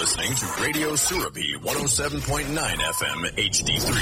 listening to Radio Surabi 107.9 FM HD3.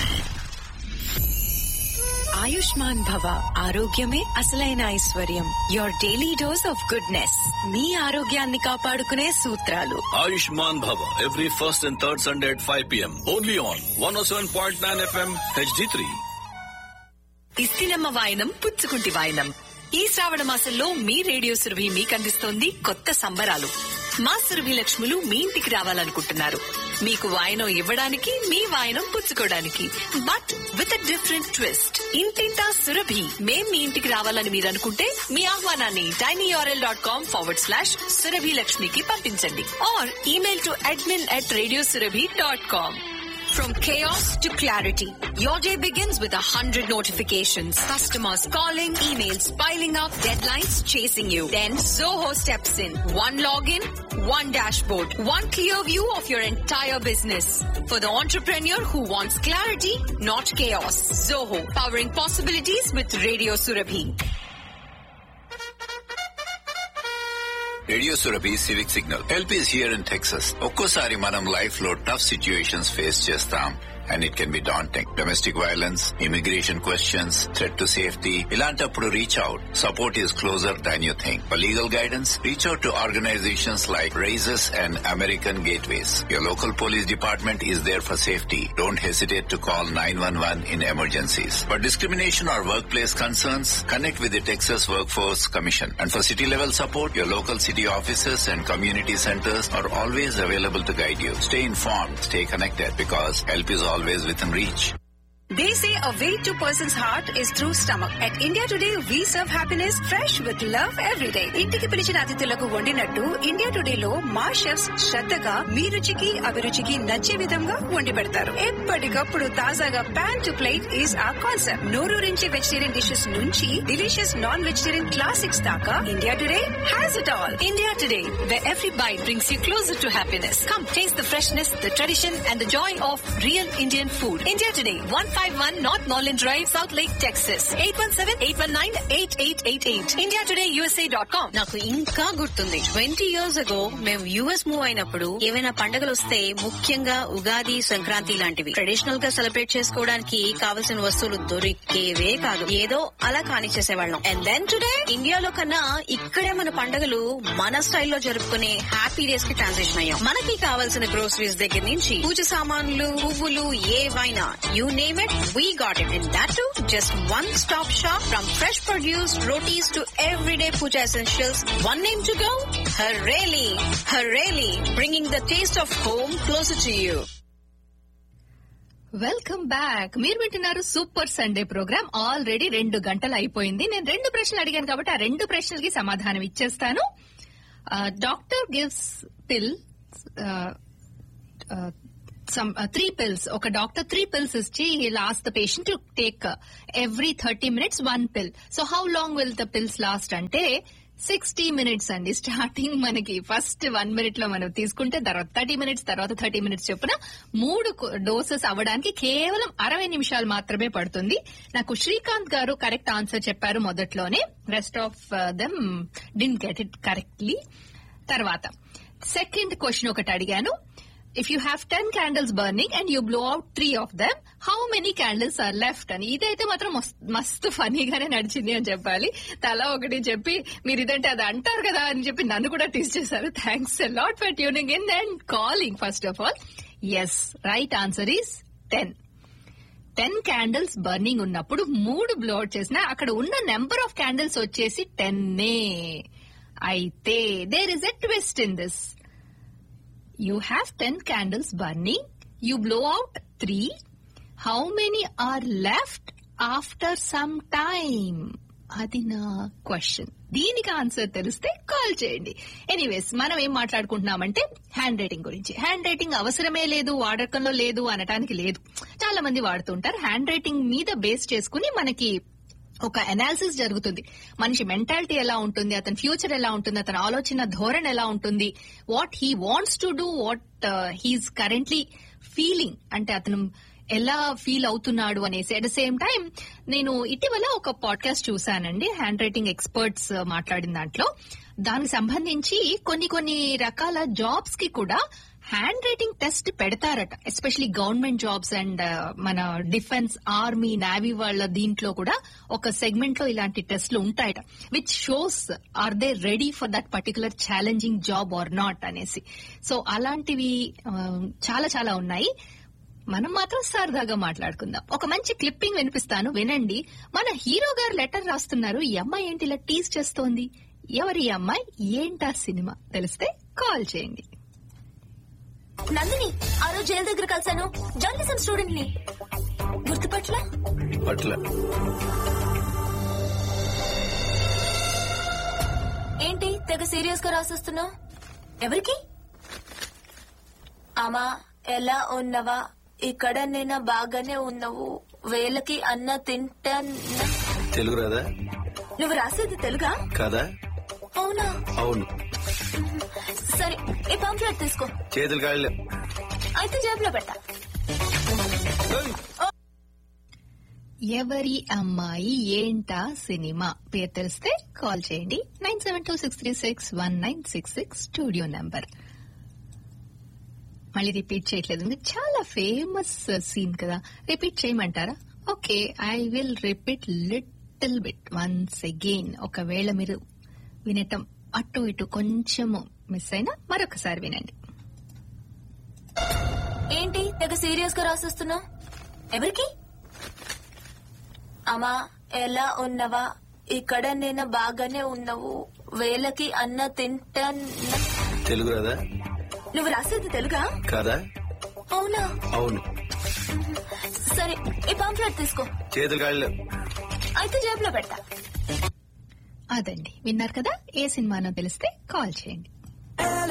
Ayushman భవ ఆరోగ్యమే అసలైన ఐశ్వర్యం your daily dose of goodness మీ ఆరోగ్యాన్ని కాపాడుకునే సూత్రాలు Ayushman Bhava every first and third Sunday at 5 p.m. Only on 107.9 FM HD3. ఇస్తిలమ్మ వాయనం పుచ్చుకుంటి వాయనం ఈ శ్రావణ మాసంలో మీ రేడియో సురభి మీకు అందిస్తోంది కొత్త సంబరాలు మా సురభి లక్ష్ములు మీ ఇంటికి రావాలనుకుంటున్నారు మీకు వాయనం ఇవ్వడానికి మీ వాయనం పుచ్చుకోవడానికి బట్ విత్ డిఫరెంట్ ట్విస్ట్ ఇంటింటా సురభి మేం మీ ఇంటికి రావాలని మీరు అనుకుంటే మీ ఆహ్వానాన్ని TinyURL dot com forward slash Surabhi లక్ష్మికి పంపించండి or email to admin at radio Surabhi dot com From chaos to clarity, your day begins with a hundred notifications. Customers calling, emails piling up, deadlines chasing you. Then Zoho steps in. One login, one dashboard, one clear view of your entire business. For the entrepreneur who wants clarity, not chaos. Zoho, powering possibilities with Radio Surabhi. Radio Surabhi civic signal help is here in Texas ఒక్కోసారి మనం life లో tough situations face చేస్తాం and it can be daunting domestic violence immigration questions threat to safety ఇలాంటప్పుడు reach out support is closer than you think for legal guidance reach out to organisations like raises and American gateways your local police department is there for safety don't hesitate to call 911 in emergencies. For discrimination or workplace concerns, connect with the Texas Workforce Commission. And for city level support, your local city offices and community centers are always available to guide you. Stay informed, stay connected because help is always within reach. They say a way to person's heart is through stomach. At India Today, we serve happiness fresh with love every day. ఇంటికి పిలిచిన అతిథులకు వండినట్టు India today లో మా chefs శ్రద్ధగా మీ రుచికి అభిరుచికి నచ్చే విధంగా వండి పెడతారు ఎప్పటికప్పుడు తాజాగా pan to plate is a concept నోరూరించి వెజిటేరియన్ డిషెస్ నుంచి డిలీషియస్ నాన్ వెజిటేరియన్ క్లాసిక్స్ దాకా India today has it all India Today, where every bite brings you closer to happiness. Come taste the freshness, the tradition, and the joy of real Indian food. India Today, 151 North Norland Drive, South Lake, Texas. 817-819-8888. IndiaTodayUSA.com. నాకు ఇంకా గుర్తుంది twenty years ago మేము US move అయినప్పుడు ఏవైనా పండుగలు వస్తే ముఖ్యంగా ఉగాది సంక్రాంతి లాంటివి ట్రెడిషనల్ గా సెలబ్రేట్ చేసుకోవడానికి కావలసిన వస్తువులు దొరికేవే కాదు ఏదో అలా కానిచ్చేసేవాళ్ళం అండ్ దెన్ టుడే ఇండియాలో కన్నా ఇక్కడే మన పండుగలు మన స్టైల్లో జరుపుకునే హ్యాపీ డేస్ కి ట్రాన్సిషన్ అయ్యాం మనకి కావాల్సిన గ్రోసరీస్ దగ్గర నుంచి పూజ సామాన్లు పువ్వులు ఏవైనా you name it we got it in that to just one stop shop from fresh produce rotis to everyday puja essentials one name to go Hareli Hareli bringing the taste of home close to you welcome back మీరు వింటున్నారు super Sunday programme already రెండు గంటలు అయిపోయింది నేను రెండు ప్రశ్నలు అడిగాను కాబట్టి ఆ రెండు ప్రశ్నలకి సమాధానం ఇచ్చేస్తాను doctor gives pill some three pills ఒక డాక్టర్ త్రీ పిల్స్ ఇచ్చి last the patient to take every thirty minutes one pill so how long will the pills last అంటే సిక్స్టీ మినిట్స్ అండి స్టార్టింగ్ మనకి ఫస్ట్ వన్ మినిట్ లో మనం తీసుకుంటే తర్వాత thirty minutes తర్వాత థర్టీ మినిట్స్ చొప్పున మూడు డోసెస్ అవ్వడానికి కేవలం అరవై నిమిషాలు మాత్రమే పడుతుంది నాకు శ్రీకాంత్ గారు కరెక్ట్ ఆన్సర్ చెప్పారు మొదట్లోనే rest of them didn't get it correctly తర్వాత సెకండ్ క్వశ్చన్ ఒకటి అడిగాను if you have ten candles burning and you blow out three of them how many candles are left అని ఇదైతే మాత్రం మస్తు ఫనీగానే నడిచింది అని చెప్పాలి తల ఒకటి చెప్పి మీరు ఇదంటే అది అంటారు కదా అని చెప్పి నన్ను కూడా టీస్ చేశారు thanks lot for tuning in and calling first of all yes right answer is ten ten candles burning ఉన్నప్పుడు మూడు బ్లోఅవుట్ చేసిన అక్కడ ఉన్న నెంబర్ ఆఫ్ క్యాండిల్స్ వచ్చేసి టెన్నే అయితే there is a twist in this you have 10 candles burning, you blow out 3. How many are left after some time? అది నా క్వశ్చన్ దీనికి ఆన్సర్ తెలిస్తే కాల్ చేయండి ఎనీవేస్ మనం ఏం మాట్లాడుకుంటున్నామంటే హ్యాండ్ రైటింగ్ గురించి హ్యాండ్ రైటింగ్ అవసరమే లేదు వాడకంలో లేదు అనటానికి లేదు చాలా మంది వాడుతుంటారు హ్యాండ్ రైటింగ్ మీద బేస్ చేసుకుని మనకి ఒక అనాలిసిస్ జరుగుతుంది మనిషి మెంటాలిటీ ఎలా ఉంటుంది అతని ఫ్యూచర్ ఎలా ఉంటుంది అతని ఆలోచన ధోరణి ఎలా ఉంటుంది what he wants to do what he's currently feeling అంటే అతను ఎలా ఫీల్ అవుతున్నాడు అనేసి అట్ ద సేమ్ టైం నేను ఇటీవల ఒక పాడ్కాస్ట్ చూశానండి హ్యాండ్ రైటింగ్ ఎక్స్పర్ట్స్ మాట్లాడిన దాంట్లో దానికి సంబంధించి కొన్ని కొన్ని రకాల జాబ్స్ కి కూడా హ్యాండ్ రైటింగ్ టెస్ట్ పెడతారట ఎస్పెషలీ గవర్నమెంట్ జాబ్స్ అండ్ మన డిఫెన్స్ ఆర్మీ నావీ వాళ్ళ దీంట్లో కూడా ఒక సెగ్మెంట్ లో ఇలాంటి టెస్ట్లు ఉంటాయట which shows are they ready for that particular challenging job or not అనేసి సో అలాంటివి ఆ, చాలా చాలా ఉన్నాయి మనం మాత్రం సరదాగా మాట్లాడుకుందాం ఒక మంచి క్లిప్పింగ్ వినిపిస్తాను వినండి మన హీరో గారు లెటర్ రాస్తున్నారు ఈ అమ్మాయి ఏంటి ఇలా టీజ్ చేస్తోంది ఎవరి ఈ అమ్మాయి ఏంటా సినిమా తెలిస్తే కాల్ చేయండి నందిని ఆ రోజు జైలు దగ్గర కలిశాను జర్నలిజం స్టూడెంట్ ని గుర్తుపట్ల పట్ల ఏంటి తెగ సీరియస్ గా రాసిస్తున్నావు ఎవరికి అమ్మా ఎలా ఉన్నవా ఇక్కడ నేను బాగానే ఉన్నావు వేలకి అన్న తింటా తెలుగు రాదా నువ్వు రాసేది తెలుగా కాదా అవునా అవును సరే ఈ పంప్లెట్ తీసుకో చేతులు కాళ్ళు అయితే జేబులో పెట్టా ఎవరి అమ్మాయి ఏంటా సినిమా పేరు తెలిస్తే కాల్ చేయండి nine seven two six three six one nine six six studio number మళ్ళీ రిపీట్ చేయట్లేదు ఇది చాలా ఫేమస్ సీన్ కదా రిపీట్ చేయమంటారా okay I will repeat little bit once again ఒకవేళ మీరు వినటం అటు ఇటు కొంచెము మిస్ అయినా మరొకసారి వినండి ఏంటి తెగ సీరియస్ గా రాసిస్తున్నావు ఎవరికి అమ్మా ఎలా ఉన్నవా ఇక్కడ నేను బాగానే ఉన్నావు వేలకి అన్న తింటా తెలుగు రాదా నువ్వు రాసేది తెలుగా కాదా అవునా అవును సరే ఈ పంప్లెట్ తీసుకో చేతులు కాళ్ళు అయితే జేబులో పెట్టా అదండి విన్నారు కదా ఏ సినిమానో తెలిస్తే కాల్ చేయండి